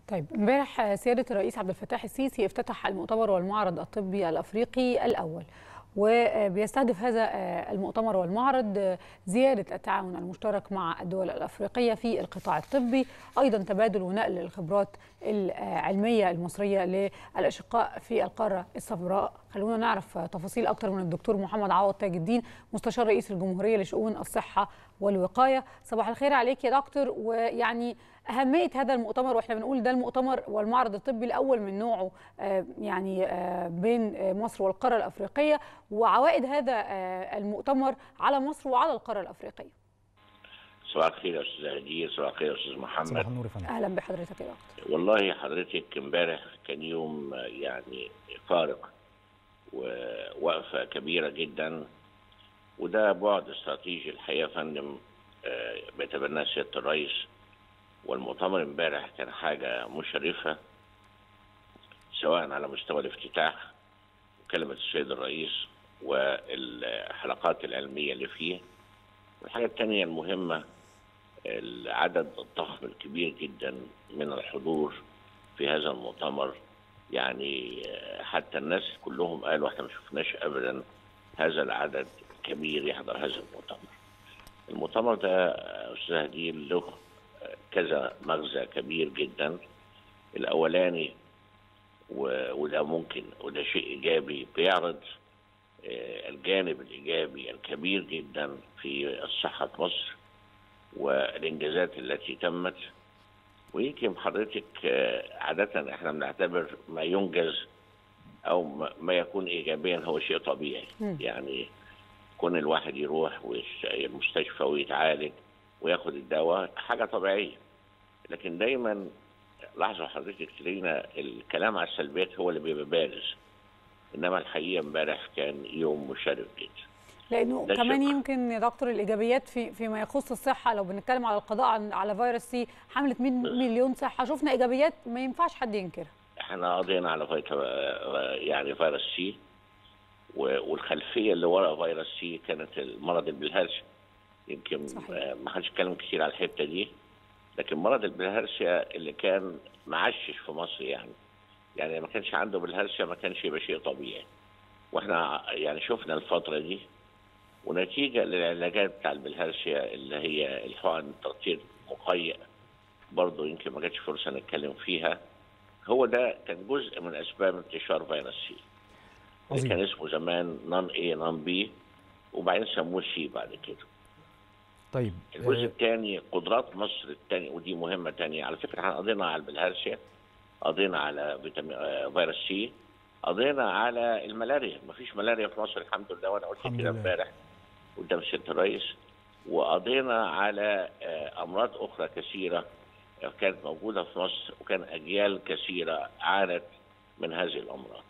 طيب امبارح سياده الرئيس عبد الفتاح السيسي افتتح المؤتمر والمعرض الطبي الافريقي الاول وبيستهدف هذا المؤتمر والمعرض زياده التعاون المشترك مع الدول الافريقيه في القطاع الطبي ايضا تبادل ونقل الخبرات العلميه المصريه للاشقاء في القاره الصفراء خلونا نعرف تفاصيل اكتر من الدكتور محمد عوض تاج الدين مستشار رئيس الجمهوريه لشؤون الصحه والوقايه صباح الخير عليك يا دكتور ويعني أهمية هذا المؤتمر وإحنا بنقول ده المؤتمر والمعرض الطبي الأول من نوعه يعني بين مصر والقارة الأفريقية وعوائد هذا المؤتمر على مصر وعلى القارة الأفريقية صباح الخير يا استاذ هدير صباح الخير يا استاذ محمد صباح النور يا فندم أهلا بحضرتك يا دكتور والله حضرتك امبارح كان يوم يعني فارق ووقفه كبيره جدا وده بعد استراتيجي الحقيقه يا فندم بيتبناه سياده الرئيس والمؤتمر امبارح كان حاجة مشرفة سواء على مستوى الافتتاح وكلمة السيد الرئيس والحلقات العلمية اللي فيه والحاجة الثانية المهمة العدد الضخم الكبير جدا من الحضور في هذا المؤتمر يعني حتى الناس كلهم قالوا احنا ما شفناش ابدا هذا العدد كبير يحضر هذا المؤتمر المؤتمر ده استاذ هدير له كذا مغزى كبير جدا الاولاني وده ممكن وده شيء ايجابي بيعرض الجانب الايجابي الكبير جدا في الصحه في مصر والانجازات التي تمت ويمكن حضرتك عاده احنا بنعتبر ما ينجز او ما يكون ايجابيا هو شيء طبيعي يعني كون الواحد يروح المستشفى ويتعالج وياخد الدواء حاجه طبيعيه لكن دايما لاحظوا حضرتك تلاقينا الكلام على السلبيات هو اللي بيبقى بارز انما الحقيقه امبارح كان يوم مشرف جدا لانه كمان يمكن يا دكتور الايجابيات في فيما يخص الصحه لو بنتكلم على القضاء على فيروس سي حمله 100 مليون صحه شفنا ايجابيات ما ينفعش حد ينكرها احنا قضينا على فيتر يعني فيروس سي والخلفيه اللي ورا فيروس سي كانت المرض البلهارسي يمكن صحيح. ما حدش اتكلم كتير على الحته دي لكن مرض البلهارسيا اللي كان معشش في مصر يعني يعني ما كانش عنده بالهرسيا ما كانش يبقى شيء طبيعي واحنا يعني شفنا الفتره دي ونتيجه للعلاجات بتاع البلهارسيا اللي هي الحقن تطهير مقيء برضه يمكن ما جاتش فرصه نتكلم فيها هو ده كان جزء من اسباب انتشار فيروس سي اللي كان اسمه زمان نون اي نون بي وبعدين سموه سي بعد كده طيب الجزء الثاني قدرات مصر الثانيه ودي مهمه ثانيه على فكره احنا قضينا على البلهارسيا قضينا على فيتامين فيروس سي قضينا على الملاريا مفيش ملاريا في مصر الحمد لله وانا قلت كده امبارح قدام سياده الرئيس وقضينا على امراض اخرى كثيره كانت موجوده في مصر وكان اجيال كثيره عانت من هذه الامراض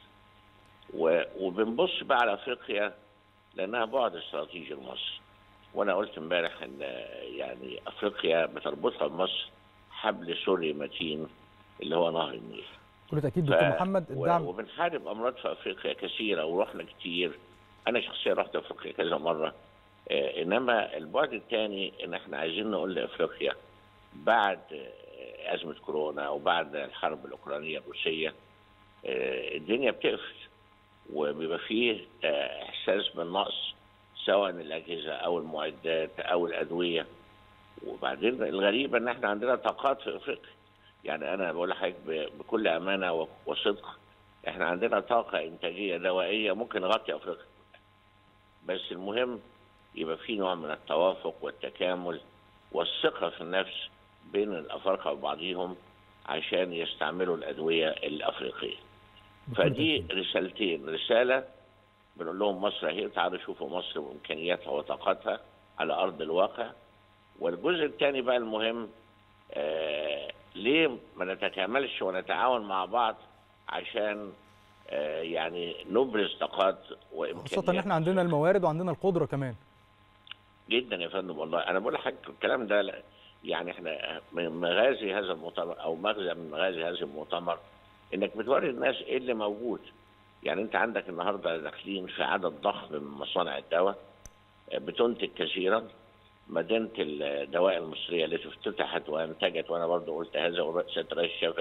وبنبص بقى على افريقيا لانها بعد استراتيجي لمصر وانا قلت امبارح ان يعني افريقيا بتربطها بمصر حبل سوري متين اللي هو نهر النيل كل تاكيد دكتور محمد الدعم وبنحارب امراض في افريقيا كثيره ورحنا كتير انا شخصيا رحت افريقيا كذا مره آه انما البعد الثاني ان احنا عايزين نقول لافريقيا بعد آه ازمه كورونا وبعد الحرب الاوكرانيه الروسيه آه الدنيا بتقفل وبيبقى فيه احساس بالنقص سواء الاجهزه او المعدات او الادويه وبعدين الغريب ان احنا عندنا طاقات في افريقيا يعني انا بقول لحضرتك بكل امانه وصدق احنا عندنا طاقه انتاجيه دوائيه ممكن نغطي افريقيا بس المهم يبقى في نوع من التوافق والتكامل والثقه في النفس بين الافارقه وبعضهم عشان يستعملوا الادويه الافريقيه فدي رسالتين رساله بنقول لهم مصر اهي تعالوا شوفوا مصر وامكانياتها وطاقتها على ارض الواقع والجزء الثاني بقى المهم آه ليه ما نتكاملش ونتعاون مع بعض عشان آه يعني نبرز طاقات وامكانيات خاصه ان احنا عندنا الموارد وعندنا القدره كمان جدا يا فندم والله انا بقول لحضرتك الكلام ده يعني احنا من مغازي هذا المؤتمر او مغزى من مغازي هذا المؤتمر انك بتوري الناس ايه اللي موجود يعني انت عندك النهارده داخلين في عدد ضخم من مصانع الدواء بتنتج كثيرا مدينه الدواء المصريه التي افتتحت وانتجت وانا برضه قلت هذا وسياده الرئيس شافت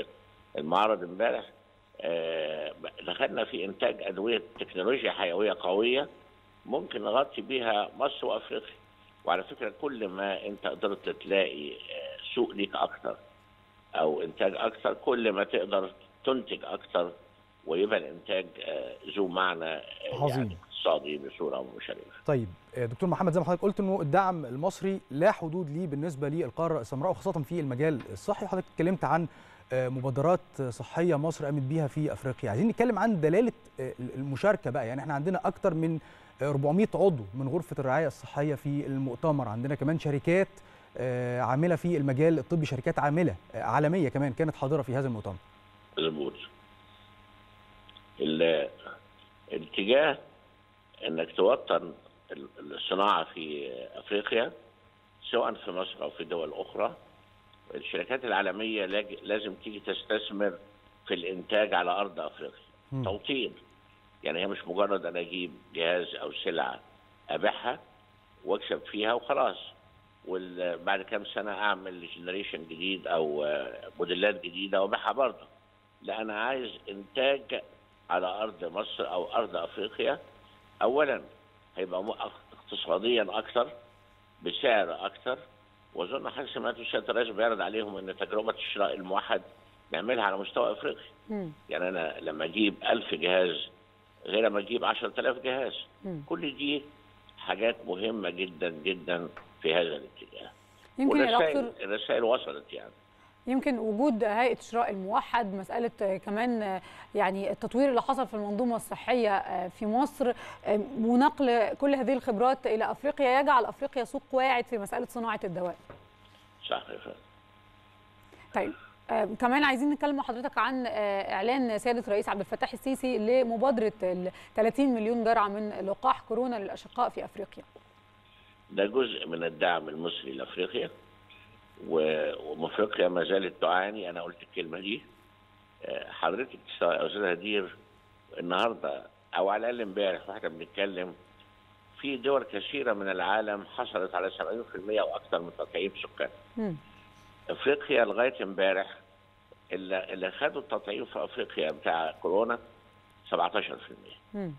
المعرض امبارح آه، دخلنا في انتاج ادويه تكنولوجيا حيويه قويه ممكن نغطي بيها مصر وافريقيا وعلى فكره كل ما انت قدرت تلاقي آه، سوق ليك اكتر او انتاج اكتر كل ما تقدر تنتج اكتر ويبقى الانتاج آه، ذو معنى آه، عظيم. يعني اقتصادي بصوره مشرفه طيب آه، دكتور محمد زي ما حضرتك قلت انه الدعم المصري لا حدود ليه بالنسبه للقاره السمراء وخاصه في المجال الصحي حضرتك اتكلمت عن آه، مبادرات صحيه مصر قامت بيها في افريقيا عايزين نتكلم عن دلاله آه، المشاركه بقى يعني احنا عندنا اكتر من آه، 400 عضو من غرفه الرعايه الصحيه في المؤتمر عندنا كمان شركات آه، عامله في المجال الطبي شركات عامله آه، عالميه كمان كانت حاضره في هذا المؤتمر مظبوط ال- الاتجاه انك توطن ال- الصناعه في افريقيا سواء في مصر او في دول اخرى الشركات العالميه لاج- لازم تيجي تستثمر في الانتاج على ارض افريقيا مم. توطين يعني هي مش مجرد انا اجيب جهاز او سلعه ابيعها واكسب فيها وخلاص وبعد كام سنه اعمل جنريشن جديد او آه، موديلات جديده وابيعها برضه لا انا عايز انتاج على ارض مصر او ارض افريقيا اولا هيبقى م- اقتصاديا اكثر بسعر اكثر واظن حضرتك سمعتوا سياده الرئيس بيعرض عليهم ان تجربه الشراء الموحد نعملها على مستوى افريقيا مم. يعني انا لما اجيب ألف جهاز غير لما اجيب 10000 جهاز مم. كل دي حاجات مهمه جدا جدا في هذا الاتجاه يمكن يا والرسائل دكتور الرسائل وصلت يعني يمكن وجود هيئه الشراء الموحد مساله آه، كمان آه، يعني التطوير اللي حصل في المنظومه الصحيه آه، في مصر آه، ونقل كل هذه الخبرات الى افريقيا يجعل افريقيا سوق واعد في مساله صناعه الدواء. صح يا فندم طيب آه، كمان عايزين نتكلم مع حضرتك عن آه، اعلان سياده الرئيس عبد الفتاح السيسي لمبادره ال 30 مليون جرعه من لقاح كورونا للاشقاء في افريقيا. ده جزء من الدعم المصري لافريقيا و- وافريقيا ما زالت تعاني انا قلت الكلمه دي آه، حضرتك يا استاذ هدير النهارده او على الاقل امبارح واحنا بنتكلم في دول كثيره من العالم حصلت على 70% او اكثر من تطعيم سكان مم. افريقيا لغايه امبارح اللي, اللي خدوا التطعيم في افريقيا بتاع كورونا 17% مم.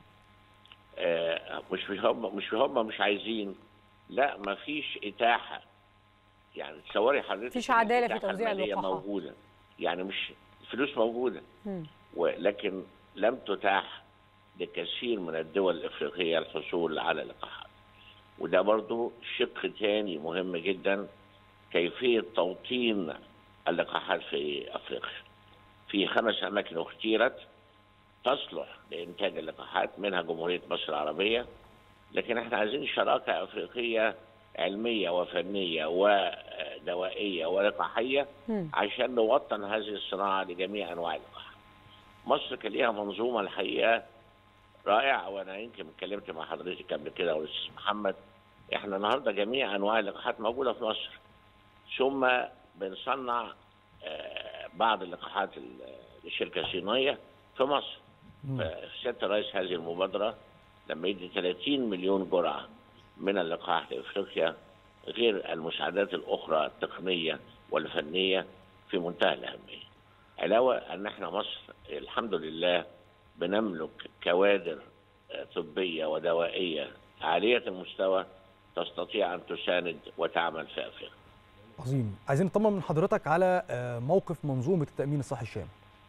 آه، مش في هم مش في هم مش عايزين لا ما فيش اتاحه يعني تصوري حضرتك مفيش إن عدالة في الإتاحة توزيع المالية اللقاحات. موجوده يعني مش الفلوس موجوده مم. ولكن لم تتاح لكثير من الدول الافريقيه الحصول على لقاحات وده برضو شق تاني مهم جدا كيفيه توطين اللقاحات في افريقيا في خمس اماكن اختيرت تصلح لانتاج اللقاحات منها جمهوريه مصر العربيه لكن احنا عايزين شراكه افريقيه علميه وفنيه ودوائيه ولقاحيه مم. عشان نوطن هذه الصناعه لجميع انواع اللقاح. مصر كان ليها منظومه الحقيقه رائعه وانا يمكن اتكلمت مع حضرتك قبل كده والاستاذ محمد احنا النهارده جميع انواع اللقاحات موجوده في مصر ثم بنصنع آه، بعض اللقاحات ال- للشركه الصينيه في مصر مم. فسياده الرئيس هذه المبادره لما يدي 30 مليون جرعه من اللقاح لافريقيا غير المساعدات الاخرى التقنيه والفنيه في منتهى الاهميه. علاوه ان احنا مصر الحمد لله بنملك كوادر آه، طبيه ودوائيه عاليه المستوى تستطيع ان تساند وتعمل في افريقيا. عظيم عايزين نطمن من حضرتك على آه، موقف منظومه التامين الصحي الشامل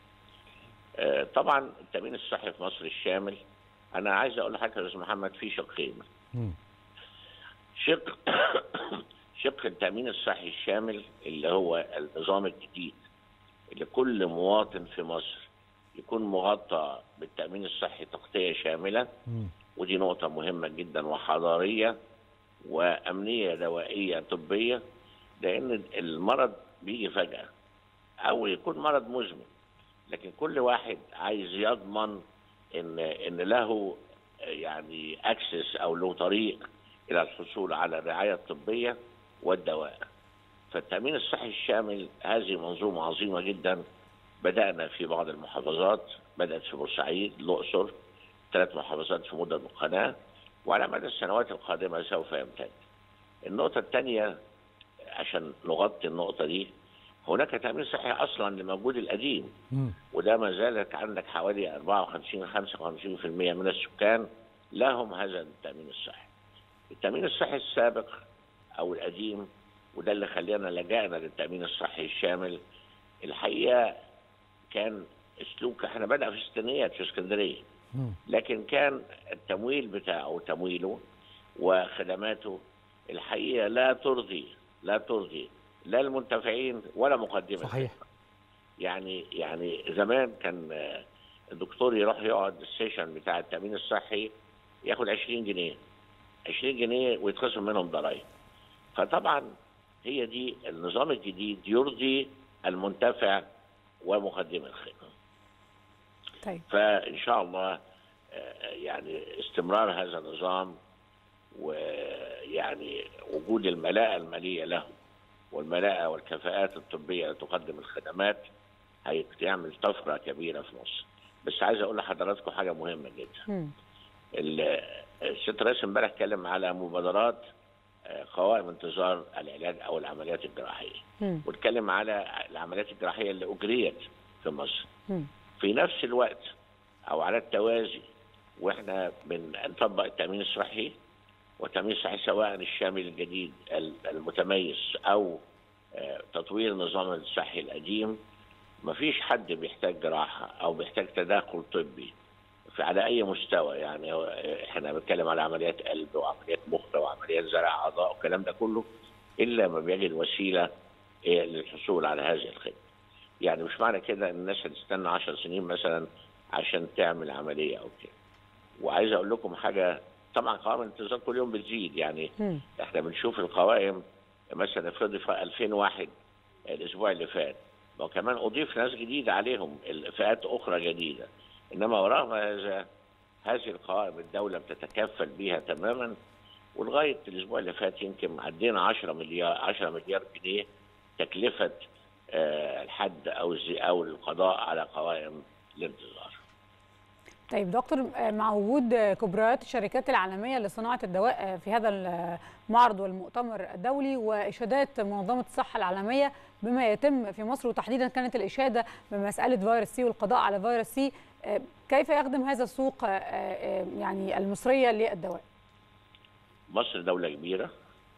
آه، طبعا التامين الصحي في مصر الشامل انا عايز اقول لحضرتك يا استاذ محمد في شقين. مم. شق شق التأمين الصحي الشامل اللي هو النظام الجديد اللي كل مواطن في مصر يكون مغطى بالتأمين الصحي تغطية شاملة مم. ودي نقطة مهمة جدا وحضارية وأمنية دوائية طبية لأن المرض بيجي فجأة أو يكون مرض مزمن لكن كل واحد عايز يضمن إن إن له يعني أكسس أو له طريق إلى الحصول على الرعاية الطبية والدواء فالتأمين الصحي الشامل هذه منظومة عظيمة جدا بدأنا في بعض المحافظات بدأت في بورسعيد الأقصر ثلاث محافظات في مدن القناة وعلى مدى السنوات القادمة سوف يمتد النقطة الثانية عشان نغطي النقطة دي هناك تامين صحي اصلا لموجود القديم مم. وده ما زالت عندك حوالي 54 55% من السكان لهم هذا التامين الصحي. التامين الصحي السابق او القديم وده اللي خلينا لجأنا للتامين الصحي الشامل الحقيقه كان اسلوب احنا بدأ في الستينيات في اسكندريه مم. لكن كان التمويل بتاعه تمويله وخدماته الحقيقه لا ترضي لا ترضي لا المنتفعين ولا مقدمي صحيح يعني يعني زمان كان آه، الدكتور يروح يقعد السيشن بتاع التامين الصحي ياخد 20 جنيه 20 جنيه ويتخصم منهم ضرائب فطبعا هي دي النظام الجديد يرضي المنتفع ومقدم الخدمه طيب فان شاء الله آه، يعني استمرار هذا النظام ويعني وجود الملاءه الماليه له والملاءه والكفاءات الطبيه اللي تقدم الخدمات هيعمل طفره كبيره في مصر بس عايز اقول لحضراتكم حاجه مهمه جدا مم. ال- الست رئيس امبارح اتكلم على مبادرات آه، قوائم انتظار العلاج او العمليات الجراحيه مم. واتكلم على العمليات الجراحيه اللي اجريت في مصر مم. في نفس الوقت او على التوازي واحنا بنطبق التامين الصحي والتامين الصحي سواء الشامل الجديد المتميز او آه، تطوير النظام الصحي القديم مفيش حد بيحتاج جراحه او بيحتاج تدخل طبي في على اي مستوى يعني هو- احنا بنتكلم على عمليات قلب وعمليات مخ وعمليات زرع اعضاء والكلام ده كله الا ما بيجد وسيله إيه للحصول على هذه الخدمه. يعني مش معنى كده ان الناس هتستنى 10 سنين مثلا عشان تعمل عمليه او كده. وعايز اقول لكم حاجه طبعا قوائم الانتظار كل يوم بتزيد يعني مم. احنا بنشوف القوائم مثلا افرضي في 2001 الاسبوع اللي فات وكمان اضيف ناس جديده عليهم فئات اخرى جديده انما ورغم هذا هذه القوائم الدوله بتتكفل بها تماما ولغايه الاسبوع اللي فات يمكن عدينا 10 مليار 10 مليار جنيه تكلفه آه، الحد او الزي- او القضاء على قوائم الانتظار. طيب دكتور آه، مع وجود آه، كبريات الشركات العالمية لصناعة الدواء آه، في هذا المعرض والمؤتمر الدولي وإشادات منظمة الصحة العالمية بما يتم في مصر وتحديدا كانت الإشادة بمسألة فيروس سي والقضاء على فيروس سي آه، كيف يخدم هذا السوق آه، آه، يعني المصرية للدواء؟ مصر دولة كبيرة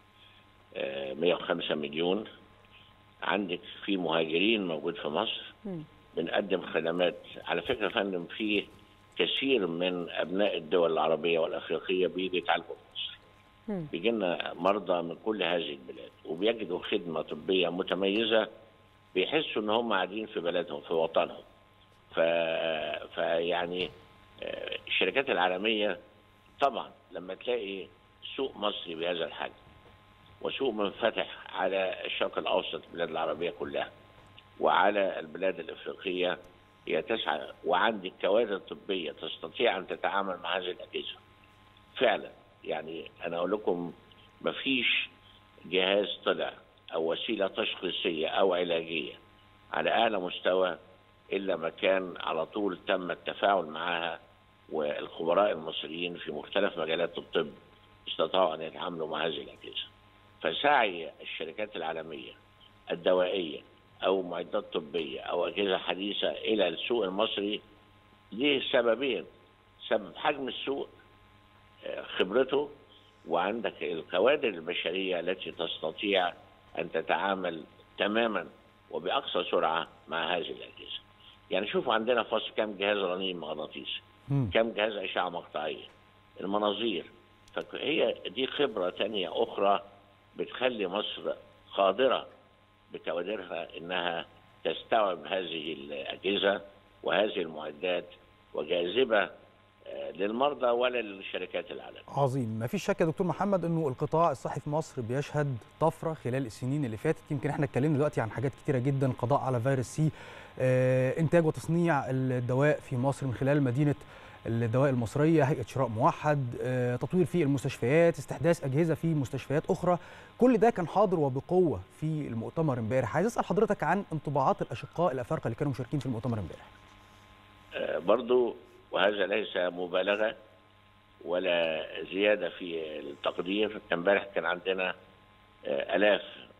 آه، 105 مليون عندك في مهاجرين موجود في مصر مم. بنقدم خدمات على فكرة يا فندم في كثير من أبناء الدول العربية والأفريقية بيجوا يتعالجوا في مصر مم. بيجي لنا مرضى من كل هذه البلاد وبيجدوا خدمة طبية متميزة بيحسوا إن هم قاعدين في بلدهم في وطنهم ف... فيعني آه، الشركات العالمية طبعا لما تلاقي سوق مصري بهذا الحجم وسوق منفتح على الشرق الاوسط البلاد العربيه كلها وعلى البلاد الافريقيه هي تسعى وعندك كوادر طبيه تستطيع ان تتعامل مع هذه الاجهزه. فعلا يعني انا اقول لكم مفيش جهاز طلع او وسيله تشخيصيه او علاجيه على اعلى مستوى الا ما كان على طول تم التفاعل معها والخبراء المصريين في مختلف مجالات الطب استطاعوا ان يتعاملوا مع هذه الاجهزه. فسعي الشركات العالميه الدوائيه او معدات طبيه او اجهزه حديثه الى السوق المصري ليه سببين سبب حجم السوق آه، خبرته وعندك الكوادر البشريه التي تستطيع ان تتعامل تماما وباقصى سرعه مع هذه الاجهزه. يعني شوفوا عندنا في مصر كم جهاز رنين مغناطيسي مم. كم جهاز اشعه مقطعيه المناظير فهي دي خبره تانية اخرى بتخلي مصر قادره بكوادرها انها تستوعب هذه الاجهزه وهذه المعدات وجاذبه آه، للمرضى ولا للشركات العالميه عظيم ما فيش شك يا دكتور محمد انه القطاع الصحي في مصر بيشهد طفره خلال السنين اللي فاتت يمكن احنا اتكلمنا دلوقتي عن حاجات كتيره جدا القضاء على فيروس سي آه، انتاج وتصنيع الدواء في مصر من خلال مدينه الدواء المصريه هيئه شراء موحد آه، تطوير في المستشفيات استحداث اجهزه في مستشفيات اخرى كل ده كان حاضر وبقوه في المؤتمر امبارح عايز اسال حضرتك عن انطباعات الاشقاء الافارقه اللي كانوا مشاركين في المؤتمر امبارح آه، برضو وهذا ليس مبالغه ولا زياده في التقدير امبارح كان عندنا آه، الاف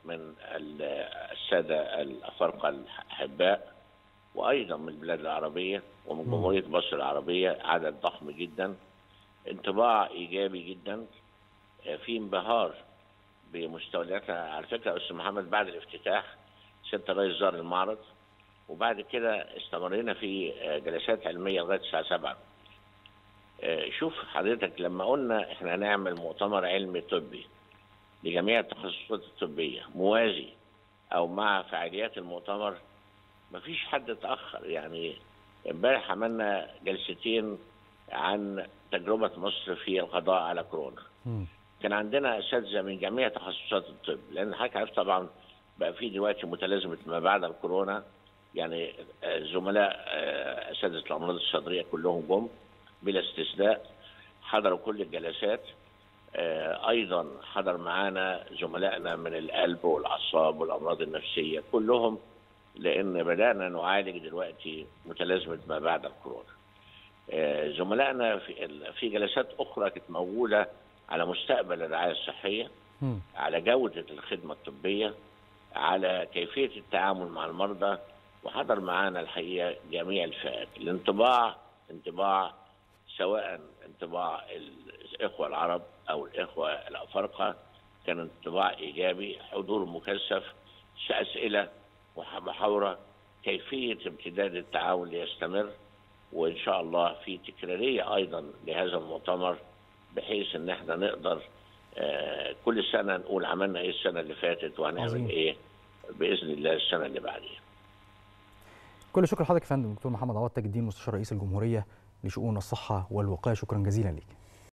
من الساده الافارقه الاحباء وايضا من البلاد العربيه ومن جمهوريه مصر العربيه عدد ضخم جدا انطباع ايجابي جدا في انبهار بمستوياتها على فكره استاذ محمد بعد الافتتاح سياده الرئيس زار المعرض وبعد كده استمرينا في جلسات علميه لغايه الساعه 7 شوف حضرتك لما قلنا احنا هنعمل مؤتمر علمي طبي لجميع التخصصات الطبيه موازي او مع فعاليات المؤتمر مفيش حد اتاخر يعني امبارح عملنا جلستين عن تجربه مصر في القضاء على كورونا مم. كان عندنا اساتذه من جميع تخصصات الطب لان حضرتك عارف طبعا بقى في دلوقتي متلازمه ما بعد الكورونا يعني زملاء اساتذه الامراض الصدريه كلهم جم بلا استثناء حضروا كل الجلسات ايضا حضر معانا زملائنا من القلب والاعصاب والامراض النفسيه كلهم لان بدانا نعالج دلوقتي متلازمه ما بعد الكورونا زملائنا في في جلسات اخرى كانت موجوده على مستقبل الرعايه الصحيه م. على جوده الخدمه الطبيه على كيفيه التعامل مع المرضى وحضر معانا الحقيقه جميع الفئات الانطباع انطباع سواء انطباع الاخوه العرب او الاخوه الافارقه كان انطباع ايجابي حضور مكثف اسئله محاوره كيفيه امتداد التعاون ليستمر وان شاء الله في تكراريه ايضا لهذا المؤتمر بحيث ان احنا نقدر آه كل سنه نقول عملنا ايه السنه اللي فاتت وهنعمل عظيم. ايه باذن الله السنه اللي بعديها. كل شكر لحضرتك يا فندم دكتور محمد عوض تاج الدين مستشار رئيس الجمهوريه لشؤون الصحه والوقايه شكرا جزيلا ليك.